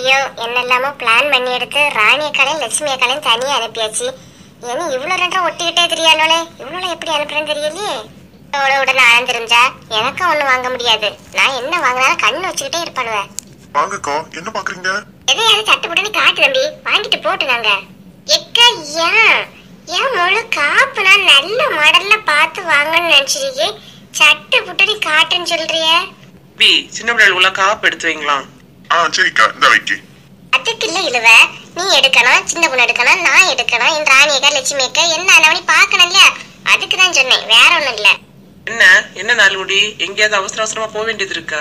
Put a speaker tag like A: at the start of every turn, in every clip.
A: எப்படியோ என்னெல்லாமோ பிளான் பண்ணி எடுத்து ராணி அக்காலையும் லட்சுமி அக்காலையும் தனியா அனுப்பியாச்சு ஏன்னா இவ்வளோ ரெண்டா ஒட்டிக்கிட்டே தெரியாளோலே இவ்வளோ எப்படி அனுப்புறேன்னு தெரியலையே இவ்வளோ உடனே ஆழ்ந்திருந்தா எனக்கும் ஒன்றும் வாங்க முடியாது நான் என்ன வாங்கினாலும் கண்ணு வச்சுக்கிட்டே இருப்பாளுவேன்
B: வாங்கக்கா என்ன பாக்குறீங்க
A: எதையாவது சட்டுப்பட்டுன்னு காட்டு தம்பி வாங்கிட்டு போட்டு நாங்க எக்கா ஏன் ஏன் முழு காப்புனா நல்ல மாடல்ல பார்த்து வாங்கன்னு நினைச்சிருக்கே சட்டு புட்டுன்னு காட்டுன்னு சொல்றிய
C: பி சின்ன பிள்ளைகள் உள்ள காப்பு எடுத்து வைங்களாம்
B: ஆ சரிக்கா இந்த வைக்கி
A: அதுக்கு இல்ல இழுவ நீ எடுக்கணும் சின்ன பொண்ணு எடுக்கணும் நான் எடுக்கணும் என் ராணி அக்கா லட்சுமி அக்கா என்ன அளவணி பார்க்கணும் இல்லையா அதுக்கு தான் சொன்னேன் வேற ஒண்ணும் இல்ல
C: என்ன என்ன நாலு முடி எங்கேயாவது அவசர அவசரமா போக வேண்டியது இருக்கா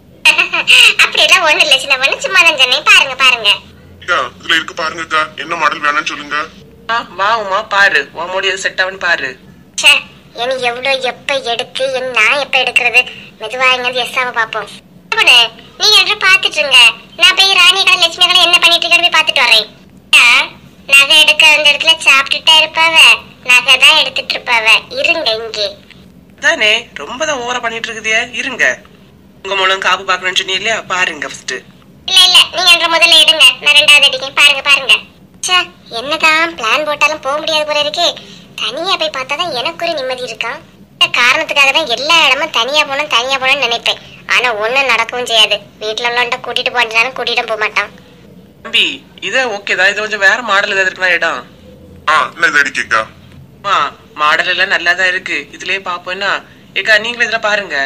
A: அப்படி எல்லாம் ஒண்ணும் இல்ல சின்ன பொண்ணு சும்மா தான் சொன்னேன் பாருங்க பாருங்க
B: அக்கா இதுல இருக்கு பாருங்கக்கா என்ன மாடல் வேணும்னு சொல்லுங்க
C: ஆ வா உமா பாரு உன் முடி எது செட் ஆகுன்னு பாரு
A: ச்சே இனி எவ்வளோ எப்ப எடுக்கு என் நான் எப்ப எடுக்கிறது மெதுவா எங்காவது எஸ்ஸாவை பார்ப்போம் பொண்ணு நீங்க என்று பாத்துட்டு இருங்க நான் போய் ராணி கடை லட்சுமி கடை என்ன பண்ணிட்டு இருக்கிறது போய் பாத்துட்டு வரேன் ஆ, நகை எடுக்க அந்த இடத்துல சாப்பிட்டுட்டா இருப்பாவ நகை தான் எடுத்துட்டு இருப்பாவ இருங்க இங்கே
C: தானே ரொம்ப தான் ஓவரா பண்ணிட்டு இருக்குதே இருங்க உங்க மூலம் காப்பு பார்க்கணும்னு சொன்னீங்க இல்லையா பாருங்க ஃபர்ஸ்ட்
A: இல்ல இல்ல நீங்க என்ற முதல்ல எடுங்க நான் ரெண்டாவது அடிக்கேன் பாருங்க பாருங்க ச்சே என்னதான் பிளான் போட்டாலும் போக முடியாது போல இருக்கே தனியா போய் பார்த்தா தான் எனக்கு ஒரு நிம்மதி இருக்கான் இந்த காரணத்துக்காக தான் எல்லா இடமும் தனியா போகணும் தனியா போகணும்னு நினைப்பேன் ஆனா ஒண்ணும் நடக்கவும் செய்யாது வீட்டுல உள்ளவன்ட்ட கூட்டிட்டு போனாலும் கூட்டிட்டு போக மாட்டான்
C: தம்பி இது ஓகே தான் இது கொஞ்சம் வேற மாடல் ஏதாவது இருக்குன்னா இடம்
B: ஆ என்ன இது அடிக்கக்கா
C: அம்மா மாடல் எல்லாம் நல்லா தான் இருக்கு இதுலயே பாப்போம்னா ஏக்கா நீங்களும் இதுல பாருங்க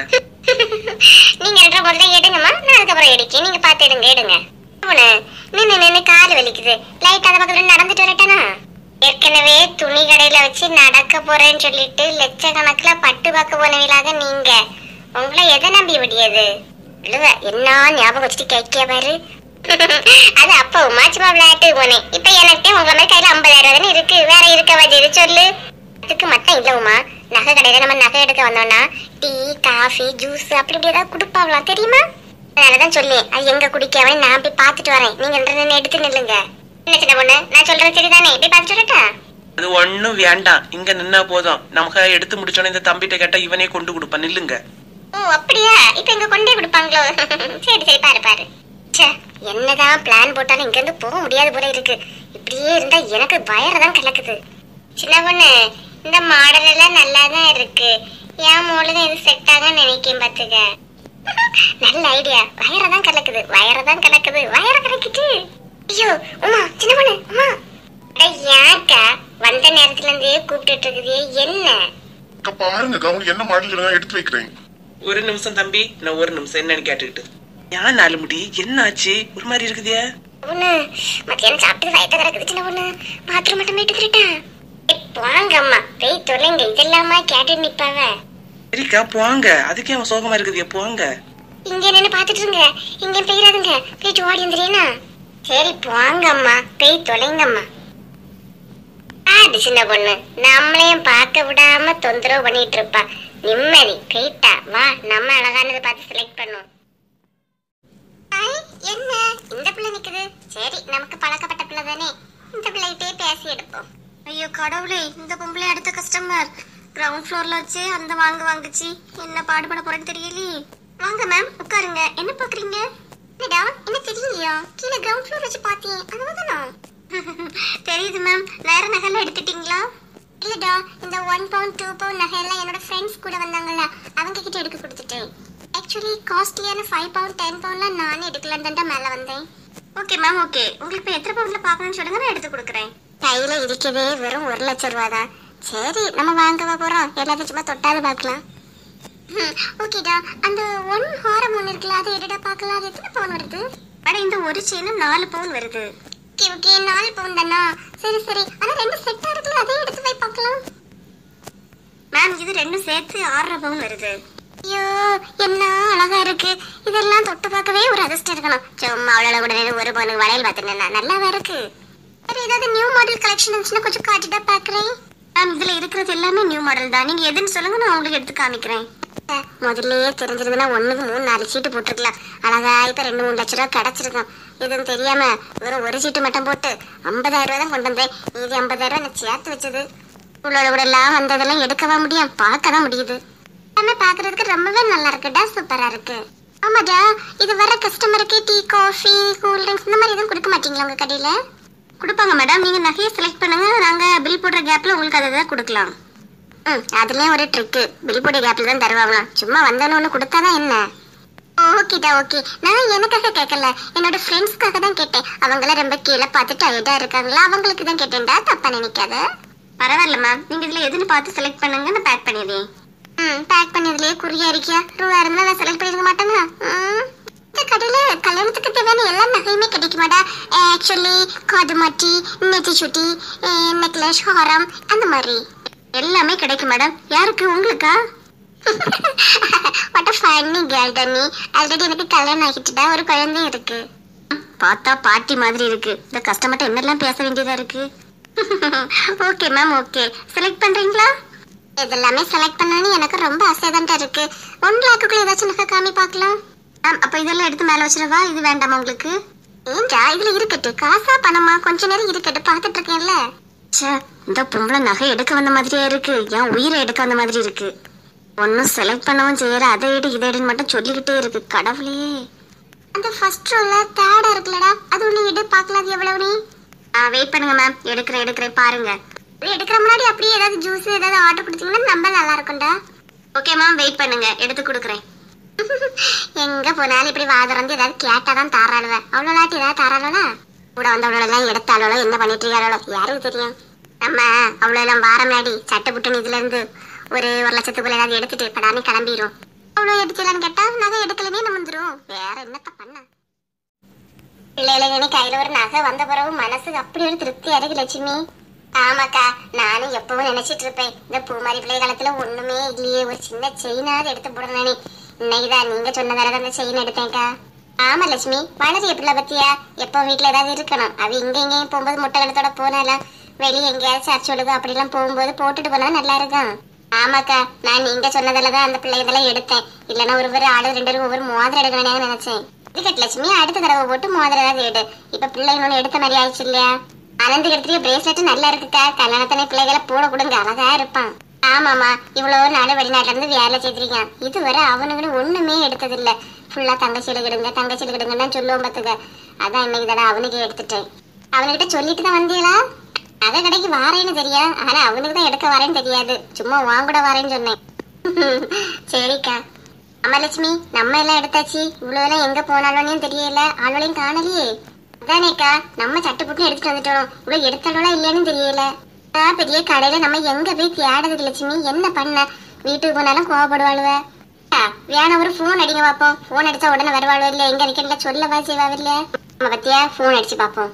A: நீங்க என்ற முதல்ல எடுங்கம்மா நான் அதுக்கப்புறம் எடுக்கேன் நீங்க பார்த்து எடுங்க எடுங்க அவனு நின்னு நின்னு கால் வலிக்குது லைட் அந்த பக்கத்துல நடந்துட்டு வரட்டானா ஏற்கனவே துணி கடையில வச்சு நடக்க போறேன்னு சொல்லிட்டு லட்சக்கணக்குல பட்டு பார்க்க போனவங்களாக நீங்க உங்களை எதை நம்பி விடியது இல்ல என்ன ஞாபகம் வச்சுட்டு கேட்கிய பாரு அது அப்போ சும்மா விளையாட்டு போனேன் இப்ப எனக்கு உங்களை மாதிரி கையில ஐம்பதாயிரம் தானே இருக்கு வேற இருக்க வச்சது சொல்லு அதுக்கு மட்டும் இல்ல உமா நகை கடையில நம்ம நகை எடுக்க வந்தோம்னா டீ காஃபி ஜூஸ் அப்படி இப்படி ஏதாவது கொடுப்பாங்களாம் தெரியுமா அதனாலதான் சொல்லி அது எங்க குடிக்காம நான் போய் பார்த்துட்டு வரேன் நீங்க ரெண்டு நின்னு எடுத்து நில்லுங்க என்ன சின்ன பொண்ணு நான் சொல்றது சரிதானே போய் பார்த்துட்டு வரட்டா
C: அது ஒண்ணும் வேண்டாம் இங்க நின்னா போதும் நமக்கு எடுத்து முடிச்சோன்னே இந்த தம்பிட்ட கேட்டா இவனே கொண்டு கொடுப்பான் நில்லுங்க
A: ஓ அப்படியா இப்ப இங்க கொண்டே கொடுப்பாங்களோ சரி சரி பாரு பாரு ச்சே என்னதான் பிளான் போட்டாலும் இங்க இருந்து போக முடியாது போல இருக்கு இப்படியே இருந்தா எனக்கு வயரதான் கலக்குது சின்ன பொண்ணு இந்த மாடல் எல்லாம் நல்லா தான் இருக்கு என் மூலதான் இது செட் ஆக நினைக்கேன் பாத்துக்க நல்ல ஐடியா வயரதான் கலக்குது வயரதான் கலக்குது வயர கலக்குது ஐயோ உமா சின்ன பொண்ணு உமா அட ஏன்க்கா வந்த நேரத்துல இருந்தே கூப்பிட்டுட்டு இருக்குது என்ன
B: அக்கா பாருங்கக்கா உங்களுக்கு என்ன மாடல் வேணும் எடுத்து வைக்கிறேன்
C: ஒரு நிமிஷம் தம்பி நான் ஒரு நிமிஷம் என்னன்னு கேட்டுக்கிட்டு ஏன் நாலு முடி என்ன ஆச்சு ஒரு மாதிரி இருக்குதே
A: பொண்ணு மத்தியானம் சாப்பிட்டு வயத்த கிடக்குது சின்ன பொண்ணு பாத்ரூம் மட்டும் போயிட்டு வந்துட்டா வாங்க அம்மா போய் தொலைங்க இதெல்லாமா கேட்டு நிப்பாவ
C: சரிக்கா போங்க அதுக்கே அவன் சோகமா இருக்குது போங்க
A: இங்க நின்னு பாத்துட்டு இருங்க இங்க போயிடாதுங்க போயிட்டு ஓடி வந்துடுறீனா சரி போங்க அம்மா போய் தொலைங்க அம்மா அது சின்ன பொண்ணு நம்மளையும் பார்க்க விடாம தொந்தரவு பண்ணிட்டு இருப்பா நிம்மதி போயிட்டா வா நம்ம அழகானதை பார்த்து செலக்ட் பண்ணுவோம் ஐ, என்ன இந்த பிள்ளை நிக்குது சரி நமக்கு பழக்கப்பட்ட பிள்ளை தானே இந்த பிள்ளைகிட்டே பேசி எடுப்போம்
D: ஐயோ கடவுளே இந்த பொம்பளை அடுத்த கஸ்டமர் கிரவுண்ட் ஃப்ளோர்ல வச்சு அந்த வாங்க வாங்குச்சு என்ன பாடுபட போறேன்னு தெரியலையே வாங்க மேம் உட்காருங்க என்ன பாக்குறீங்க
A: என்னடா என்ன தெரியலையா கீழே கிரவுண்ட் ஃப்ளோர் வச்சு பாத்தேன் அதுதானா
D: தெரியுது மேம் வேற நகைலாம் எடுத்துட்டீங்களா
A: இல்லடா இந்த ஒன் பவுண்ட் டூ பவுண்ட் நகையெல்லாம் என்னோட ஃப்ரெண்ட்ஸ் கூட வந்தாங்கல்ல அவங்க கிட்ட எடுக்க கொடுத்துட்டேன் ஆக்சுவலி காஸ்ட்லியான ஃபைவ் பவுண்ட் டென் பவுண்ட்லாம் நானே எடுக்கலான்னு தான் மேலே வந்தேன்
D: ஓகே மேம் ஓகே உங்களுக்கு இப்போ எத்தனை பவுண்ட்ல பார்க்கணும்னு சொல்லுங்க நான் எடுத்து கொடுக்குறேன்
A: கையில இருக்கதே வெறும் ஒரு லட்சம் ரூபா தான் சரி நம்ம வாங்கவா போறோம் எல்லாத்தையும் சும்மா தொட்டாது பார்க்கலாம் ஓகேடா அந்த ஒன் ஹாரம் ஒன்று இருக்குல்ல அதை எடுடா பார்க்கலாம் அது எத்தனை பவுன் வருது
D: அட இந்த ஒரு செயினும் நாலு பவுன் வருது
A: ஓகே ஓகே நாலு பவுன் தானா சரி சரி ஆனா ரெண்டு செட்டா இருக்குல்ல அதையும் எடுத்து போய் பார்க்கலாம்
D: மேம் இது ரெண்டும் சேர்த்து ஆறரை பவுன் வருது
A: ஐயோ என்ன அழகா இருக்கு இதெல்லாம் தொட்டு பார்க்கவே ஒரு அதிர்ஷ்டம் இருக்கணும் சும்மா அவ்வளோ கூட நின்னு ஒரு பொண்ணு வளையல் பார்த்துட்டு நல்லாவா இருக்கு சரி ஏதாவது நியூ மாடல் கலெக்ஷன் இருந்துச்சுன்னா கொஞ்சம் காட்டிட்டா பார்க்குறேன்
D: மேம் இதுல இருக்கிறது எல்லாமே நியூ மாடல் தான் நீங்க எதுன்னு சொல்லுங்க நான் உங்களுக்கு எடுத்து காமிக்கிறேன்
A: முதல்லயே தெரிஞ்சிருந்தா ஒண்ணுக்கு மூணு நாலு சீட்டு போட்டிருக்கலாம் அழகா இப்ப ரெண்டு மூணு லட்ச ரூபா கிடைச்சிருக்கும் இதுன்னு தெரியாம வெறும் ஒரு சீட்டு மட்டும் போட்டு ஐம்பதாயிரம் ரூபா தான் கொண்டு வந்தேன் மீதி ஐம்பதாயிரம் ரூபா நான் சேர்த்து வச்சது உள்ளோட கூட எல்லாம் வந்ததெல்லாம் எடுக்கவா முடியும் பார்க்க தான் முடியுது எல்லாமே பார்க்கறதுக்கு ரொம்பவே நல்லா இருக்குடா சூப்பரா இருக்கு
D: ஆமாடா இது வர கஸ்டமருக்கு டீ காஃபி கூல் ட்ரிங்க்ஸ் இந்த மாதிரி எதுவும் கொடுக்க மாட்டீங்களா உங்க கடையில கொடுப்பாங்க மேடம் நீங்க நகையை செலக்ட் பண்ணுங்க நாங்க பில் போடுற கேப்ல உங்களுக்கு அதை தான் கொடுக்கலாம் ம் அதுலயும் ஒரு ட்ரிக்கு பில் போடுற கேப்ல தான் தருவாங்களாம் சும்மா வந்தோன்னு ஒன்று கொடுத்தாதான் என்ன ஓகேடா ஓகே நான் எனக்காக கேட்கல என்னோட ஃப்ரெண்ட்ஸ்க்காக தான் கேட்டேன் அவங்களாம் ரொம்ப கீழே பார்த்து டயர்டா இருக்காங்களா அவங்களுக்கு தான் கேட்டேன்டா தப்பா நினைக்காத பரவாயில்ல மேம் நீங்க இதுல எதுன்னு பார்த்து செலக்ட் பண்ணுங்க நான் பேக் பண்ணிடுறேன் ம் பேக் பண்ணதுலயே குறியா இருக்கியா ரூபா இருந்தா நான் செலக்ட் பண்ணிருக்க மாட்டேனா ம் இந்த கடையில கல்யாணத்துக்கு தேவையான எல்லா நகையுமே கிடைக்குமாடா ஆக்சுவலி காது மாட்டி நெத்தி சுட்டி நெக்லஸ் ஹாரம் அந்த மாதிரி எல்லாமே கிடைக்கும் மேடம் யாருக்கு உங்களுக்கா வாட் ஃபன்னி கேர்ள் டன்னி ஆல்ரெடி எனக்கு கல்யாணம் ஆகிட்டுடா ஒரு குழந்தையும் இருக்கு பார்த்தா பாட்டி மாதிரி இருக்கு இந்த கஸ்டமர்ட்ட என்னெல்லாம் பேச வேண்டியதா இருக்கு ஓகே மேம் ஓகே செலக்ட் பண்றீங்களா இதெல்லாமே செலக்ட் பண்ணணும்னு எனக்கு ரொம்ப ஆசையா இருக்கு ஒன் லேக்குள்ள ஏதாச்சும் நகை காமி பார்க்கலாம் மேம் அப்ப இதெல்லாம் எடுத்து மேல வச்சிடவா இது வேண்டாமா உங்களுக்கு ஏன்டா இதுல இருக்கட்டு காசா பணமா கொஞ்ச நேரம் இருக்கட்டு பார்த்துட்டு இருக்கேன்ல ச்சே இந்த பொம்பளை நகை எடுக்க வந்த மாதிரியே இருக்கு என் உயிரை எடுக்க வந்த மாதிரி இருக்கு ஒன்னும் செலக்ட் பண்ணவும் செய்யற அதை எடு இதை எடுன்னு மட்டும் சொல்லிக்கிட்டே இருக்கு கடவுளே அந்த ஃபர்ஸ்ட் ரோல தேர்டா இருக்குல்லடா அது ஒண்ணு எடு பார்க்கலாம் அது எவ்வளவு நீ வெயிட் பண்ணுங்க மேம் எடுக்கிறேன் எடுக்கிறேன் பாருங்க இது எடுக்கிற முன்னாடி அப்படியே ஏதாவது ஜூஸ் ஏதாவது ஆர்டர் கொடுத்தீங்கன்னா ரொம்ப நல்லா இருக்கும்டா ஓகே மேம் வெயிட் பண்ணுங்க எடுத்து கொடுக்குறேன் எங்க போனாலும் இப்படி வாதறந்து ஏதாவது கேட்டாதான் தாராளுவ அவ்வளோலாட்டி ஏதாவது தாராளா கூட வந்தவளோ எல்லாம் எடுத்தாளோ என்ன பண்ணிட்டு இருக்காளோ யாருக்கு தெரியும் நம்ம அவ்வளோ எல்லாம் வாரம் நாடி சட்டை புட்டு இதுல இருந்து ஒரு ஒரு லட்சத்துக்குள்ள ஏதாவது எடுத்துட்டு படாம கிளம்பிரும் அவ்வளோ எடுத்துலான்னு கேட்டா நகை எடுக்கலனே நம்ம வந்துரும் வேற என்னத்த பண்ண பிள்ளைகளை கையில ஒரு நகை வந்த பிறகு மனசுக்கு அப்படி ஒரு திருப்தியா இருக்கு லட்சுமி ஆமாக்கா நானும் எப்பவும் நினைச்சிட்டு இருப்பேன் இந்த பூமாரி பிள்ளை காலத்துல ஒண்ணுமே இல்லையே ஒரு சின்ன செயினாவது எடுத்து போடணும்னு இன்னைக்குதான் நீங்க சொன்னதால அந்த செயின் எடுத்தேன்க்கா ஆமா லட்சுமி வளரி எப்படில பத்தியா எப்போ வீட்டுல ஏதாவது இருக்கணும் அவ இங்க இங்கேயும் போகும்போது முட்டை கணத்தோட போனாலாம் வெளியே எங்கேயாவது சர்ச் ஒழுகு அப்படிலாம் போகும்போது போட்டுட்டு போனா நல்லா இருக்கும் ஆமாக்கா நான் நீங்க சொன்னதுல தான் அந்த பிள்ளை இதெல்லாம் எடுத்தேன் இல்லைன்னா ஒரு ஒரு ஆளு ரெண்டு பேரும் ஒவ்வொரு மோதிரம் எடுக்கணும்னு நினைச்சேன் இதுக்கட்டு லட்சுமி அடுத்த தடவை போட்டு மோதிரம் ஏதாவது எடு இப்ப பிள்ளை இன்னொன்னு எடுத்த மாதிரி ஆயிடுச்சு இல்லையா அனந்து எடுத்துட்டு பிரேஸ்லெட் நல்லா இருக்குக்கா கல்யாணத்தனை பிள்ளைகளை போட கொடுங்க அழகா இருப்பான் ஆமாமா இவ்வளவு நாள் வெளிநாட்டுல இருந்து வேலை செய்திருக்கான் இதுவரை அவனுங்களும் ஒண்ணுமே எடுத்ததில்ல ஃபுல்லா தங்கச்சியில கிடுங்க தங்கச்சியில கிடுங்கன்னு தான் சொல்லுவோம் பாத்துக்க அதான் இன்னைக்கு தானே அவனுக்கு எடுத்துட்டேன் அவனுக்கிட்ட சொல்லிட்டு தான் வந்தீங்களா நகை கடைக்கு வாரேன்னு தெரியா ஆனா அவனுக்கு தான் எடுக்க வரேன்னு தெரியாது சும்மா வாங்கூட வரேன்னு சொன்னேன் சரிக்கா அம்மலட்சுமி நம்ம எல்லாம் எடுத்தாச்சு இவ்வளவு எல்லாம் எங்க போனாலும் தெரியல ஆளுளையும் காணலையே அதானேக்கா நம்ம சட்டு புட்டு எடுத்துட்டு வந்துட்டோம் இவ்வளவு எடுத்தாலும் இல்லையான்னு தெரியல ஆ, பெரிய கடையில நம்ம எங்க போய் தேடுறது லட்சுமி என்ன பண்ண வீட்டுக்கு போனாலும் கோவப்படுவாளுவ ஆ, வேணா ஒரு ஃபோன் அடிங்க பாப்போம் ஃபோன் அடிச்சா உடனே வருவாளுவ இல்ல எங்க இருக்கல சொல்லவா செய்வாவ இல்ல நம்ம பத்தியா ஃபோன் அடிச்சு பாப்போம்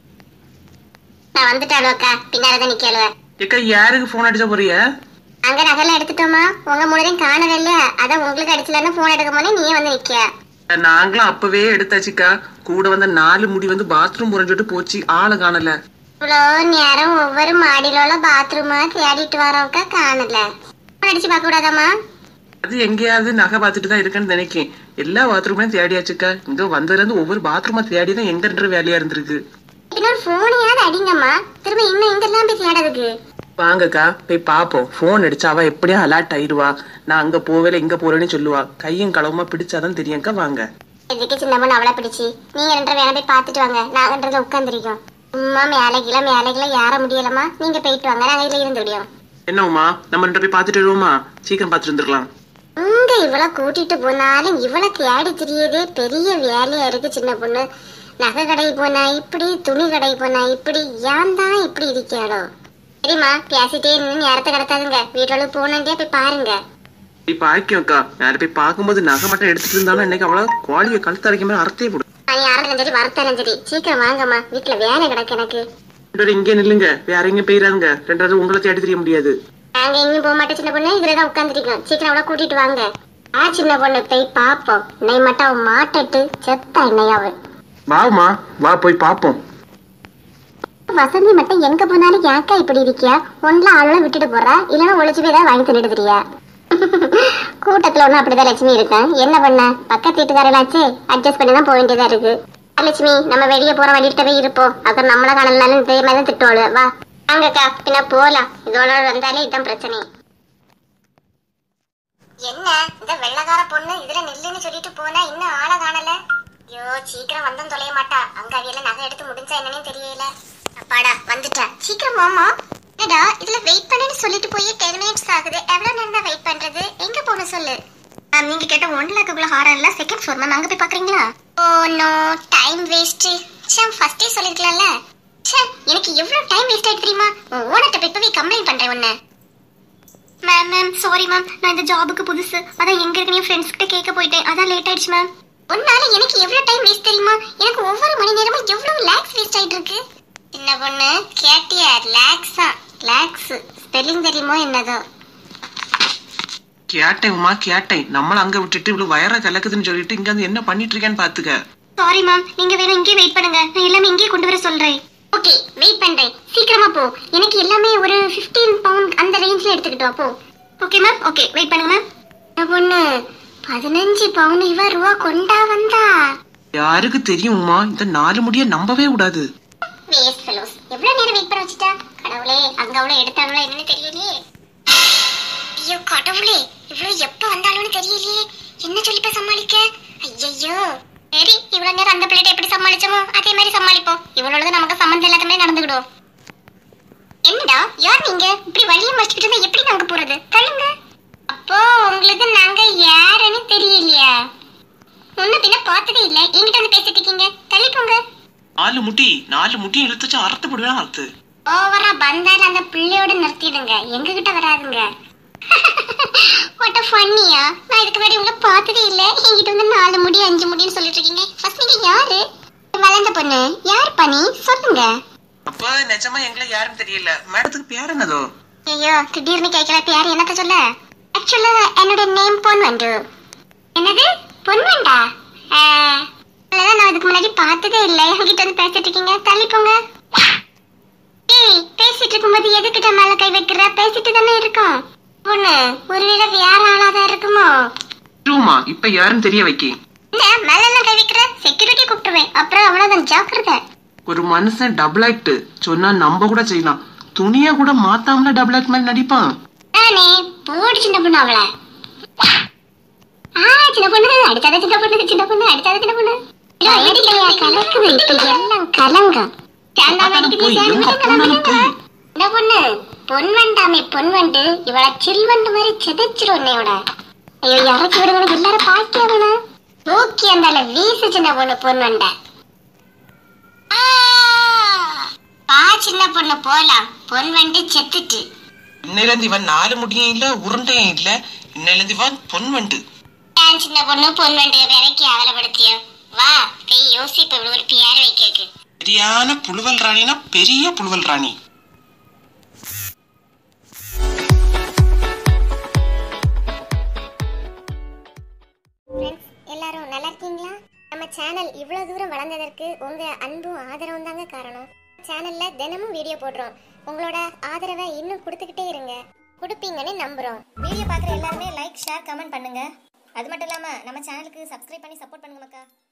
D: நான் வந்துட்டாளோ அக்கா பின்னாலதான் நிக்கலுவ
C: ஏக்கா யாருக்கு ஃபோன் அடிச்ச போறிய
D: அங்க நகல எடுத்துட்டோமா உங்க மூலையும் காணவே இல்லையா அதான் உங்களுக்கு அடிச்சலன்னு ஃபோன் எடுக்க போனே நீயே வந்து நிக்க
C: நாங்களும் அப்பவே எடுத்தாச்சுக்கா கூட வந்த நாலு முடி வந்து பாத்ரூம் புரிஞ்சுட்டு போச்சு ஆளை காணல
D: இவ்வளோ நேரம் ஒவ்வொரு மாடியில உள்ள பாத்ரூமா தேடிட்டு வரோம்க்கா காணல ஃபோன் அடிச்சு பார்க்க கூடாதாம்மா
C: அது எங்கேயாவது நகை பார்த்துட்டு தான் இருக்கேன்னு நினைக்கேன் எல்லா பாத்ரூமையும் தேடியாச்சுக்கா இங்க வந்ததுல இருந்து ஒவ்வொரு பாத்ரூமா தேடி தான் எங்கன்ற வேலையா இருந்திருக்கு
D: இன்னொரு ஃபோனையாவது அடிங்கம்மா திரும்ப இன்னும் எங்கெல்லாம் போய் தேடுறதுக்கு
C: வாங்கக்கா போய் பாப்போம் ஃபோன் அடிச்சா அவ எப்படியும் அலர்ட் ஆயிடுவா நான் அங்க போவேல இங்க போறேன்னு சொல்லுவா கையும் களவுமா பிடிச்சாதான் தெரியும்க்கா வாங்க
D: எதுக்கு சின்ன பொண்ணு அவளை பிடிச்சி நீங்க ரெண்டரை வேணா போய் பார்த்துட்டு வாங்க நாங்கன்றத உட்காந்துருக்கோம் சும்மா மேலே கீழே மேலே கீழே ஏற முடியலம்மா நீங்க போயிட்டு வாங்க நாங்க இதுல இருந்து முடியும்
C: என்னவுமா நம்ம ரெண்டு போய் பார்த்துட்டு வருவோமா சீக்கிரம் பார்த்துட்டு வந்துருக்கலாம்
D: இங்க இவளை கூட்டிட்டு போனாலும் இவளை தேடி தெரியுதே பெரிய வேலையா இருக்கு சின்ன பொண்ணு நகை கடை போனா இப்படி துணி கடை போனா இப்படி ஏன் தான் இப்படி இருக்காளோ சரிம்மா பேசிட்டே நின்று நேரத்தை கடத்தாதுங்க வீட்டோட போனே போய் பாருங்க
C: இப்ப ஆக்கியோக்கா யார போய் பார்க்கும்போது நகை மட்டும் எடுத்துட்டு இருந்தாலும் இன்னைக்கு அவ்வளவு குவாலியை கழுத்து அரைக்க மாதிரி அர்த்தே போடும்
D: நீ யாரும் சரி வரத்தாலும் சரி சீக்கிரம் வாங்கம்மா வீட்டுல வேலை கிடக்கு எனக்கு
C: ரெண்டு பேரும் இங்கே நில்லுங்க வேற எங்கேயும் போயிடாதுங்க ரெண்டு பேரும் உங்களை தேடி தெரிய முடியாது
D: நாங்க எங்கேயும் போக மாட்டோம் சின்ன பொண்ணு இதுலதான் உட்காந்துருக்கோம் சீக்கிரம் அவளை கூட்டிட்டு வாங்க ஆ சின்ன பொண்ணு போய் பாப்போம் இன்னை மட்டும் அவன் மாட்டட்டு செத்தா இன்னையாவு
C: வாமா வா போய் பார்ப்போம்
D: வசந்தி மட்டும் எங்க போனாலும் ஏக்கா இப்படி இருக்கியா ஒன்றுல ஆளுல விட்டுட்டு போறா இல்லைன்னா ஒளிச்சு போய் ஏதாவது வாங்கி தின்னுட்டு தெரியா கூட்டத்துல ஒன்றும் அப்படிதான் லட்சுமி இருக்கேன் என்ன பண்ண பக்கத்து வீட்டுக்காரலாச்சு அட்ஜஸ்ட் பண்ணி தான் போக வேண்டியதா இருக்கு வா லட்சுமி நம்ம வெளியே போற வழிகிட்ட போய் இருப்போம் அப்புறம் நம்மள காணலனாலும் இதே மாதிரி தான் திட்டுவாளு வா வாங்கக்கா பின்ன போலாம் இதோட வந்தாலே இதான் பிரச்சனை என்ன இந்த வெள்ளை
A: அழகார பொண்ணு இதுல நில்லுன்னு சொல்லிட்டு போனா இன்னும் ஆளை காணல ஐயோ சீக்கிரம் வந்தும் தொலைய மாட்டா அங்க அவியல நகை எடுத்து முடிஞ்சா என்னன்னு தெரியல அப்பாடா வந்துட்டா சீக்கிரம் மாமா என்னடா இதுல வெயிட் பண்ணுன்னு சொல்லிட்டு போய் டென் மினிட்ஸ் ஆகுது எவ்வளவு நேரம் தான் வெயிட் பண்றது எங்க போகணும் சொல்லு மேம் நீங்க கேட்ட ஒன் லேக்குள்ள ஹாரம் இல்ல செகண்ட் ஃப்ளோர் மேம் அங்க போய் பாக்குறீங்களா ஓ நோ டைம் வேஸ்ட் ச்சே ஃபர்ஸ்டே சொல்லிருக்கலாம்ல ச்சே எனக்கு எவ்வளவு டைம் வேஸ்ட் ஆயிட்டு தெரியுமா உன் ஓனர்ட்ட போய் போய் கம்ப்ளைண்ட் பண்றேன் உன்னை மேம் மேம் சாரி மேம் நான் இந்த ஜாபுக்கு புதுசு அதான் எங்க இருக்கு என் ஃப்ரெண்ட்ஸ் கிட்ட கேட்க போயிட்டேன் அதான் லேட் ஆயிடுச்சு மேம் உன்னால எனக்கு எவ்வளவு டைம் வேஸ்ட் தெரியுமா எனக்கு ஒவ்வொரு மணி நேரமும் எவ்வளவு லேக்ஸ் வேஸ்ட் ஆயிட்டு இருக்கு சின்ன பொண்ணு கேட்டியா லேக்ஸா லேக்ஸ் ஸ்பெல்லிங் தெரியுமோ என்னதோ
C: கேட்டேன் உமா கேட்டேன் நம்மள அங்க விட்டுட்டு இவ்வளவு வயர கலக்குதுன்னு சொல்லிட்டு இங்க வந்து என்ன பண்ணிட்டு இருக்கேன்னு பாத்துக்க
A: சாரி மேம் நீங்க வேணும் இங்கே வெயிட் பண்ணுங்க நான் எல்லாமே இங்கே கொண்டு வர சொல்றேன் ஓகே வெயிட் பண்றேன் சீக்கிரமா போ எனக்கு எல்லாமே ஒரு 15 பவுண்ட் அந்த ரேஞ்ச்ல எடுத்துக்கிட்டு வா போ ஓகே மேம் ஓகே வெயிட் பண்ணுங்க மேம் என்ன பொண்ணு பதினஞ்சு பவுன் இவ ரூபா கொண்டா வந்தா
C: யாருக்கு தெரியும் உமா இந்த நாலு முடிய நம்பவே கூடாது
A: வேஸ்ட் ஃபெலோஸ் எவ்வளவு நேரம் வெயிட் பண்ண வச்சுட்டா கடவுளே அங்க அவ்வளவு எடுத்தாங்களா என்னன்னு தெரியலையே ஐயோ கடவுளே இவ்வளவு எப்ப வந்தாலும்னு தெரியலையே என்ன சொல்லிப்ப சமாளிக்க ஐயோ சரி இவ்வளவு நேரம் அந்த பிள்ளைகிட்ட எப்படி சமாளிச்சோமோ அதே மாதிரி சமாளிப்போம் இவ்வளவு நமக்கு சம்மந்தம் இல்லாத மாதிரி நடந்துக்கிடும் என்னடா யார் நீங்க இப்படி வழிய மறைச்சிட்டு இருந்தா எப்படி நாங்க போறது தள்ளுங்க அப்போ உங்களுக்கு நாங்க யாருன்னு தெரியலையா முன்ன பின்ன பார்த்ததே இல்ல என்கிட்ட வந்து பேசிட்டு இருக்கீங்க தள்ளி போங்க
C: நாலு முடி நாலு முடியும் இழுத்துச்சு அறுத்து போடுவேன் அறுத்து
A: ஓவரா பந்தால அந்த பிள்ளையோட நிறுத்திடுங்க எங்க கிட்ட வராதுங்க வாட் ஃபன்னியா நான் இதுக்கு முன்னாடி உங்களை பார்த்ததே இல்ல என்கிட்ட வந்து நாலு முடி அஞ்சு முடின்னு சொல்லிட்டு இருக்கீங்க ஃபர்ஸ்ட் நீங்க யாரு வளர்ந்த பொண்ணு யார் பனி சொல்லுங்க
C: அப்ப நிஜமா எங்களை யாரும் தெரியல மேடத்துக்கு பேர் என்னதோ
A: ஐயோ திடீர்னு கேட்கல பேர் என்னத்த சொல்ல ஆக்சுவலா என்னோட நேம் பொன்வண்டு என்னது பொன்வண்டா ஆ, அவ்வளவுதான் நான் இதுக்கு முன்னாடி பார்த்ததே இல்ல என்கிட்ட வந்து பேசிட்டு இருக்கீங்க தள்ளி போங்க ஏய் பேசிட்டு இருக்கும்போது எதுக்கிட்ட மேல கை வைக்கிற பேசிட்டு தானே இருக்கோம் பொண்ணு ஒருவேளை வேற ஆளாதான் இருக்குமோ
C: ரூமா இப்ப யாருன்னு தெரிய வைக்க
A: என்ன மேல எல்லாம் கை வைக்கிற செக்யூரிட்டி கூப்பிட்டுருவேன் அப்புறம் அவ்வளவுதான் ஜாக்கிரதை
C: ஒரு மனுஷன் டபுள் ஆக்ட் சொன்னா நம்ப கூட செய்யலாம் துணிய கூட மாத்தாமல டபுள் ஆக்ட் மாதிரி நடிப்பான்
A: நானே போடு சின்ன பொண்ணு அவளை ஆ சின்ன பொண்ணு அடிச்சாத சின்ன பொண்ணு சின்ன பொண்ணு அடிச்சாத சின்ன பொண்ணு வயடிக்கையா கலக்குது இப்ப எல்லாம் கலங்கம் சாந்தாம அடிக்குது,
C: போய்,
A: சாந்தாம
C: எங்க
A: அடிக்குது,
C: போனாலும்
A: கலங்குது.
C: போய்.
A: இந்த பொண்ணு பொன் வண்டாமே பொன் வண்டு இவள சில்வண்டு மாதிரி செதைச்சிரும் உன்னையோட ஐயோ இறக்கி விடுங்க எல்லாரும் பாக்கி அவன தூக்கி அந்தால வீசு சின்ன பொண்ணு பொன் வண்ட பா சின்ன பொண்ணு போலாம் பொன் வண்டு செத்துட்டு
C: இன்னையில இருந்து இவன் நாலு முடியும் இல்ல உருண்டையும் இல்ல இன்னையில இருந்து இவன் பொன் வண்டு
A: ஏன் சின்ன பொண்ணு பொன் வண்டு விரைக்கி அவலப்படுத்தியோ வா கை யோசிப்பு இவ்வளவு ஒரு பேர் வைக்க
C: சரியான புழுவல் ராணினா பெரிய புழுவல் ராணி
A: ஃப்ரெண்ட்ஸ் எல்லாரும் நல்லா இருக்கீங்களா நம்ம சேனல் இவ்வளவு தூரம் வளர்ந்ததற்கு உங்க அன்பும் ஆதரவும் தாங்க காரணம் சேனல்ல தினமும் வீடியோ போடுறோம் உங்களோட ஆதரவை இன்னும் கொடுத்துக்கிட்டே இருங்க கொடுப்பீங்கன்னு நம்புறோம்
E: வீடியோ பார்க்குற எல்லாருமே லைக் ஷேர் கமெண்ட் பண்ணுங்க அது மட்டும் இல்லாமல் நம்ம சேனலுக்கு சப்ஸ்கிரைப் பண்ணி சப்போர்ட் பண்ணுங்க மக்கா